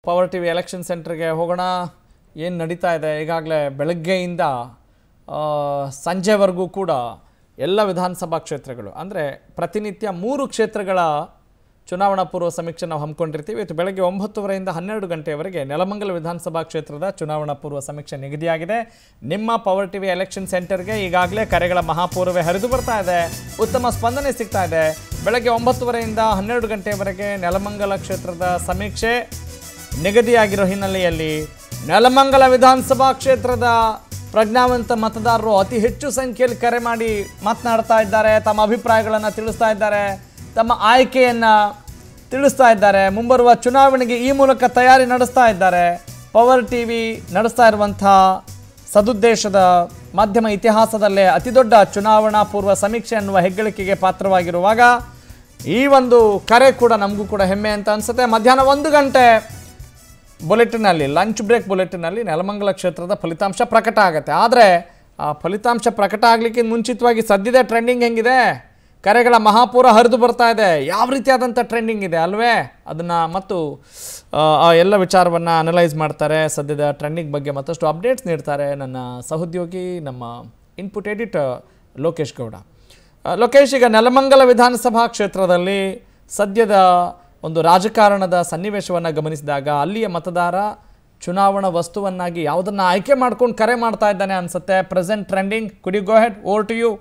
Power T V election ಸೆಂಟರ್ಗೆ ಹೋಗೋಣ ಏನು ನಡೀತಾ ಇದೆ ಈಗಾಗಲೇ ಬೆಳಗ್ಗೆಯಿಂದ ಆ, ಸಂಜೆವರೆಗೂ ಕೂಡ ಎಲ್ಲ ವಿಧಾನಸಭಾ ಕ್ಷೇತ್ರಗಳು ಅಂದರೆ ಪ್ರತಿನಿತ್ಯ ಮೂರು ಕ್ಷೇತ್ರಗಳ ಚುನಾವಣಾ ಪೂರ್ವ ಸಮೀಕ್ಷೆ ನಾವು ಹಮ್ಮಿಕೊಂಡಿರ್ತೀವಿ ಇವತ್ತು ಬೆಳಗ್ಗೆ ಒಂಬತ್ತುವರೆಯಿಂದ ಹನ್ನೆರಡು ಗಂಟೆಯವರೆಗೆ ನೆಲಮಂಗಲ ವಿಧಾನಸಭಾ ಕ್ಷೇತ್ರದ ಚುನಾವಣಾ ಪೂರ್ವ ಸಮೀಕ್ಷೆ ನಿಗದಿಯಾಗಿದೆ ನಿಮ್ಮ ಪವರ್ ಟಿವಿ ಎಲೆಕ್ಷನ್ ಸೆಂಟರ್ಗೆ ಈಗಾಗಲೇ ಕರೆಗಳ ಮಹಾಪೂರ್ವೇ ಹರಿದು ಬರ್ತಾ ಇದೆ ಉತ್ತಮ ಸ್ಪಂದನೆ ಸಿಗ್ತಾ ಇದೆ ಬೆಳಗ್ಗೆ ಒಂಬತ್ತುವರೆಯಿಂದ ಹನ್ನೆರಡು ಗಂಟೆಯವರೆಗೆ ನೆಲಮಂಗಲ ಕ್ಷೇತ್ರದ ಸಮೀಕ್ಷೆ ನಿಗದಿಯಾಗಿರೋ ಹಿನ್ನೆಲೆಯಲ್ಲಿ ನೆಲಮಂಗಲ ವಿಧಾನಸಭಾ ಕ್ಷೇತ್ರದ ಪ್ರಜ್ಞಾವಂತ ಮತದಾರರು ಅತಿ ಹೆಚ್ಚು ಸಂಖ್ಯೆಯಲ್ಲಿ ಕರೆ ಮಾಡಿ ಮಾತನಾಡ್ತಾ ಇದ್ದಾರೆ ತಮ್ಮ ಅಭಿಪ್ರಾಯಗಳನ್ನು ತಿಳಿಸ್ತಾ ಇದ್ದಾರೆ ತಮ್ಮ ಆಯ್ಕೆಯನ್ನು ತಿಳಿಸ್ತಾ ಇದ್ದಾರೆ ಮುಂಬರುವ ಚುನಾವಣೆಗೆ ಈ ಮೂಲಕ ತಯಾರಿ ನಡೆಸ್ತಾ ಇದ್ದಾರೆ ಪವರ್ ಟಿ ವಿ ನಡೆಸ್ತಾ ಇರುವಂಥ ಸದುದ್ದೇಶದ ಮಾಧ್ಯಮ ಇತಿಹಾಸದಲ್ಲೇ ಅತಿದೊಡ್ಡ ಚುನಾವಣಾ ಪೂರ್ವ ಸಮೀಕ್ಷೆ ಅನ್ನುವ ಹೆಗ್ಗಳಿಕೆಗೆ ಪಾತ್ರವಾಗಿರುವಾಗ ಈ ಒಂದು ಕರೆ ಕೂಡ ನಮಗೂ ಕೂಡ ಹೆಮ್ಮೆ ಅಂತ ಅನ್ಸುತ್ತೆ ಮಧ್ಯಾಹ್ನ ಒಂದು ಗಂಟೆ ಬುಲೆಟಿನಲ್ಲಿ ಲಂಚ್ ಬ್ರೇಕ್ ಬುಲೆಟಿನಲ್ಲಿ ನೆಲಮಂಗಲ ಕ್ಷೇತ್ರದ ಫಲಿತಾಂಶ ಪ್ರಕಟ ಆಗುತ್ತೆ ಆದರೆ ಆ ಫಲಿತಾಂಶ ಪ್ರಕಟ ಆಗಲಿಕ್ಕೆ ಮುಂಚಿತವಾಗಿ ಸದ್ಯದ ಟ್ರೆಂಡಿಂಗ್ ಹೆಂಗಿದೆ ಕರೆಗಳ ಮಹಾಪೂರ ಹರಿದು ಬರ್ತಾ ಇದೆ ಯಾವ ರೀತಿಯಾದಂಥ ಟ್ರೆಂಡಿಂಗ್ ಇದೆ ಅಲ್ವೇ ಅದನ್ನು ಮತ್ತು ಆ, ಆ ಎಲ್ಲ ವಿಚಾರವನ್ನು ಅನಲೈಸ್ ಮಾಡ್ತಾರೆ ಸದ್ಯದ ಟ್ರೆಂಡಿಂಗ್ ಬಗ್ಗೆ ಮತ್ತಷ್ಟು ಅಪ್ಡೇಟ್ಸ್ ನೀಡ್ತಾರೆ ನನ್ನ ಸಹೋದ್ಯೋಗಿ ನಮ್ಮ ಇನ್ಪುಟ್ ಎಡಿಟರ್ ಲೋಕೇಶ್ ಗೌಡ ಆ, ಲೋಕೇಶ್ ಈಗ ನೆಲಮಂಗಲ ವಿಧಾನಸಭಾ ಕ್ಷೇತ್ರದಲ್ಲಿ ಸದ್ಯದ ಒಂದು ರಾಜಕಾರಣದ ಸನ್ನಿವೇಶವನ್ನು ಗಮನಿಸಿದಾಗ ಅಲ್ಲಿಯ ಮತದಾರ ಚುನಾವಣಾ ವಸ್ತುವನ್ನಾಗಿ ಯಾವುದನ್ನು ಆಯ್ಕೆ ಮಾಡ್ಕೊಂಡು ಕರೆ ಮಾಡ್ತಾ ಇದ್ದಾನೆ ಅನ್ಸುತ್ತೆ present trending could you go ahead over to you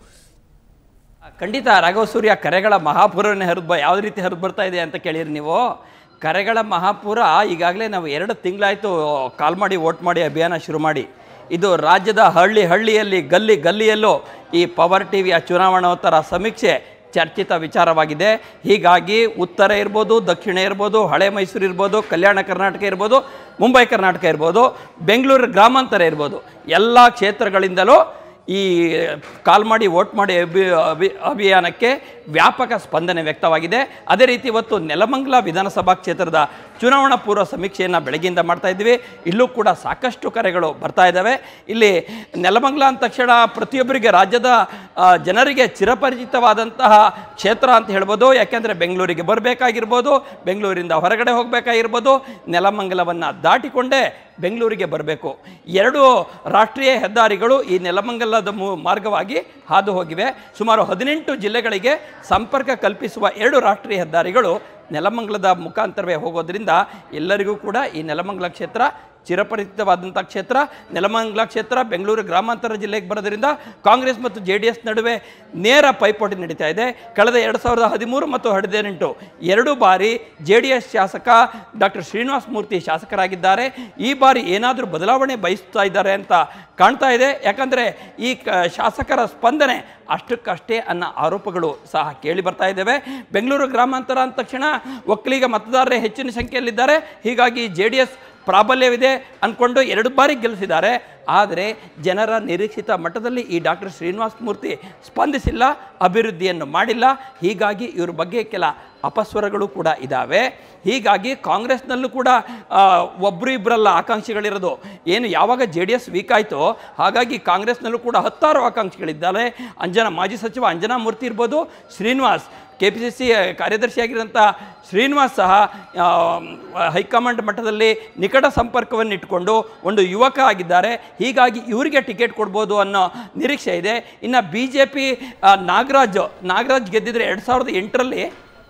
ಖಂಡಿತ ರಾಘವ ಸೂರ್ಯ ಕರೆಗಳ ಮಹಾಪುರನೇ ಹರಿದು ಬ ಯಾವ ರೀತಿ ಹರಿದು ಬರ್ತಾ ಇದೆ ಅಂತ ಕೇಳಿರಿ ನೀವು ಕರೆಗಳ ಮಹಾಪುರ ಈಗಾಗಲೇ ನಾವು ಎರಡು ತಿಂಗಳಾಯಿತು ಕಾಲ್ ಮಾಡಿ ವೋಟ್ ಮಾಡಿ ಅಭಿಯಾನ ಶುರು ಮಾಡಿ ಇದು ರಾಜ್ಯದ ಹಳ್ಳಿ ಹಳ್ಳಿಯಲ್ಲಿ ಗಲ್ಲಿ ಗಲ್ಲಿಯಲ್ಲೂ ಈ ಪವರ್ ಟಿ ವಿಯ ಚುನಾವಣೋತ್ತರ ಸಮೀಕ್ಷೆ ಚರ್ಚಿತ ವಿಚಾರವಾಗಿದೆ ಹೀಗಾಗಿ ಉತ್ತರ ಇರ್ಬೋದು ದಕ್ಷಿಣ ಇರ್ಬೋದು ಹಳೆ ಮೈಸೂರು ಇರ್ಬೋದು ಕಲ್ಯಾಣ ಕರ್ನಾಟಕ ಇರ್ಬೋದು ಮುಂಬೈ ಕರ್ನಾಟಕ ಇರ್ಬೋದು ಬೆಂಗಳೂರು ಗ್ರಾಮಾಂತರ ಇರ್ಬೋದು ಎಲ್ಲ ಕ್ಷೇತ್ರಗಳಿಂದಲೂ ಈ ಕಾಲ್ ಮಾಡಿ ವೋಟ್ ಮಾಡಿ ಅಭಿ ಅಭಿ ಅಭಿಯಾನಕ್ಕೆ ವ್ಯಾಪಕ ಸ್ಪಂದನೆ ವ್ಯಕ್ತವಾಗಿದೆ ಅದೇ ರೀತಿ ಇವತ್ತು ನೆಲಮಂಗಲ ವಿಧಾನಸಭಾ ಕ್ಷೇತ್ರದ ಚುನಾವಣಾ ಪೂರ್ವ ಸಮೀಕ್ಷೆಯನ್ನು ಬೆಳಗ್ಗೆಯಿಂದ ಮಾಡ್ತಾ ಇದ್ದೀವಿ ಇಲ್ಲೂ ಕೂಡ ಸಾಕಷ್ಟು ಕರೆಗಳು ಬರ್ತಾ ಇದ್ದಾವೆ ಇಲ್ಲಿ ನೆಲಮಂಗಲ ಅಂದ ತಕ್ಷಣ ಪ್ರತಿಯೊಬ್ಬರಿಗೆ ರಾಜ್ಯದ ಆ, ಜನರಿಗೆ ಚಿರಪರಿಚಿತವಾದಂತಹ ಕ್ಷೇತ್ರ ಅಂತ ಹೇಳ್ಬೋದು ಯಾಕೆಂದರೆ ಬೆಂಗಳೂರಿಗೆ ಬರಬೇಕಾಗಿರ್ಬೋದು ಬೆಂಗಳೂರಿಂದ ಹೊರಗಡೆ ಹೋಗಬೇಕಾಗಿರ್ಬೋದು ನೆಲಮಂಗಲವನ್ನು ದಾಟಿಕೊಂಡೇ ಬೆಂಗಳೂರಿಗೆ ಬರಬೇಕು ಎರಡು ರಾಷ್ಟ್ರೀಯ ಹೆದ್ದಾರಿಗಳು ಈ ನೆಲಮಂಗಲದ ಮು ಮಾರ್ಗವಾಗಿ ಹಾದು ಹೋಗಿವೆ ಸುಮಾರು ಹದಿನೆಂಟು ಜಿಲ್ಲೆಗಳಿಗೆ ಸಂಪರ್ಕ ಕಲ್ಪಿಸುವ ಎರಡು ರಾಷ್ಟ್ರೀಯ ಹೆದ್ದಾರಿಗಳು ನೆಲಮಂಗಲದ ಮುಖಾಂತರವೇ ಹೋಗೋದ್ರಿಂದ ಎಲ್ಲರಿಗೂ ಕೂಡ ಈ ನೆಲಮಂಗಲ ಕ್ಷೇತ್ರ ಚಿರಪರಿಚಿತವಾದಂಥ ಕ್ಷೇತ್ರ ನೆಲಮಂಗಲ ಕ್ಷೇತ್ರ ಬೆಂಗಳೂರು ಗ್ರಾಮಾಂತರ ಜಿಲ್ಲೆಗೆ ಬರೋದ್ರಿಂದ ಕಾಂಗ್ರೆಸ್ ಮತ್ತು ಜೆ ಡಿ ಎಸ್ ನಡುವೆ ನೇರ ಪೈಪೋಟಿ ನಡೀತಾ ಇದೆ ಕಳೆದ ಎರಡು ಸಾವಿರದ ಹದಿಮೂರು ಮತ್ತು ಹದಿನೆಂಟು ಎರಡು ಬಾರಿ ಜೆ ಡಿ ಎಸ್ ಶಾಸಕ ಡಾಕ್ಟರ್ ಶ್ರೀನಿವಾಸ ಮೂರ್ತಿ ಶಾಸಕರಾಗಿದ್ದಾರೆ ಈ ಬಾರಿ ಏನಾದರೂ ಬದಲಾವಣೆ ಬಯಸ್ತಾ ಇದ್ದಾರೆ ಅಂತ ಕಾಣ್ತಾ ಇದೆ ಯಾಕಂದರೆ ಈ ಕ ಶಾಸಕರ ಸ್ಪಂದನೆ ಅಷ್ಟಕ್ಕಷ್ಟೇ ಅನ್ನೋ ಆರೋಪಗಳು ಸಹ ಕೇಳಿ ಬರ್ತಾ ಇದ್ದಾವೆ ಬೆಂಗಳೂರು ಗ್ರಾಮಾಂತರ ಅಂದ ತಕ್ಷಣ ಒಕ್ಕಲಿಗ ಮತದಾರರೇ ಹೆಚ್ಚಿನ ಸಂಖ್ಯೆಯಲ್ಲಿದ್ದಾರೆ ಹೀಗಾಗಿ ಜೆ ಡಿ ಎಸ್ ಪ್ರಾಬಲ್ಯವಿದೆ ಅಂದ್ಕೊಂಡು ಎರಡು ಬಾರಿ ಗೆಲ್ಲಿಸಿದ್ದಾರೆ ಆದರೆ ಜನರ ನಿರೀಕ್ಷಿತ ಮಟ್ಟದಲ್ಲಿ ಈ ಡಾಕ್ಟರ್ ಶ್ರೀನಿವಾಸ ಮೂರ್ತಿ ಸ್ಪಂದಿಸಿಲ್ಲ ಅಭಿವೃದ್ಧಿಯನ್ನು ಮಾಡಿಲ್ಲ ಹೀಗಾಗಿ ಇವ್ರ ಬಗ್ಗೆ ಕೆಲ ಅಪಸ್ವರಗಳು ಕೂಡ ಇದ್ದಾವೆ ಹೀಗಾಗಿ ಕಾಂಗ್ರೆಸ್ನಲ್ಲೂ ಕೂಡ ಆ, ಒಬ್ರು ಇಬ್ಬರಲ್ಲ ಆಕಾಂಕ್ಷಿಗಳಿರೋದು ಏನು ಯಾವಾಗ ಜೆ ಡಿ ಎಸ್ ವೀಕ್ ಆಯಿತೋ ಹಾಗಾಗಿ ಕಾಂಗ್ರೆಸ್ನಲ್ಲೂ ಕೂಡ ಹತ್ತಾರು ಆಕಾಂಕ್ಷಿಗಳಿದ್ದಾರೆ ಅಂಜನಾ ಮಾಜಿ ಸಚಿವ ಅಂಜನಾ ಮೂರ್ತಿ ಇರ್ಬೋದು Srinivas K P C C ಕಾರ್ಯದರ್ಶಿಯಾಗಿರೋಂಥ ಶ್ರೀನಿವಾಸ್ ಸಹ ಆ, ಹೈಕಮಾಂಡ್ ಮಟ್ಟದಲ್ಲಿ ನಿಕಟ ಸಂಪರ್ಕವನ್ನು ಇಟ್ಕೊಂಡು ಒಂದು ಯುವಕ ಆಗಿದ್ದಾರೆ ಹೀಗಾಗಿ ಇವರಿಗೆ ಟಿಕೆಟ್ ಕೊಡ್ಬೋದು ಅನ್ನೋ ನಿರೀಕ್ಷೆ ಇದೆ ಇನ್ನು B J P Nagaraj Nagaraj ಗೆದ್ದಿದ್ರೆ ಎರಡು ಸಾವಿರದ ಎಂಟರಲ್ಲಿ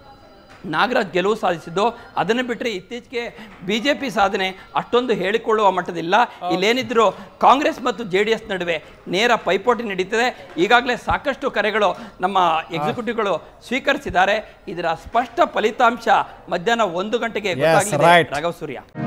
ನಾಗರಾಜ್ ಗೆಲುವು ಸಾಧಿಸಿದ್ದು ಅದನ್ನು ಬಿಟ್ಟರೆ ಇತ್ತೀಚೆಗೆ ಬಿ ಜೆ ಪಿ ಸಾಧನೆ ಅಷ್ಟೊಂದು ಹೇಳಿಕೊಳ್ಳುವ ಮಟ್ಟದಿಲ್ಲ ಇಲ್ಲೇನಿದ್ರು ಕಾಂಗ್ರೆಸ್ ಮತ್ತು ಜೆ ಡಿ ಎಸ್ ನಡುವೆ ನೇರ ಪೈಪೋಟಿ ನಡೀತದೆ ಈಗಾಗಲೇ ಸಾಕಷ್ಟು ಕರೆಗಳು ನಮ್ಮ ಎಕ್ಸಿಕ್ಯೂಟಿವ್ಗಳು ಸ್ವೀಕರಿಸಿದ್ದಾರೆ ಇದರ ಸ್ಪಷ್ಟ ಫಲಿತಾಂಶ ಮಧ್ಯಾಹ್ನ ಒಂದು ಗಂಟೆಗೆ ಗೊತ್ತಾಗಲಿದೆ right. ರಾಘವ್ ಸೂರ್ಯ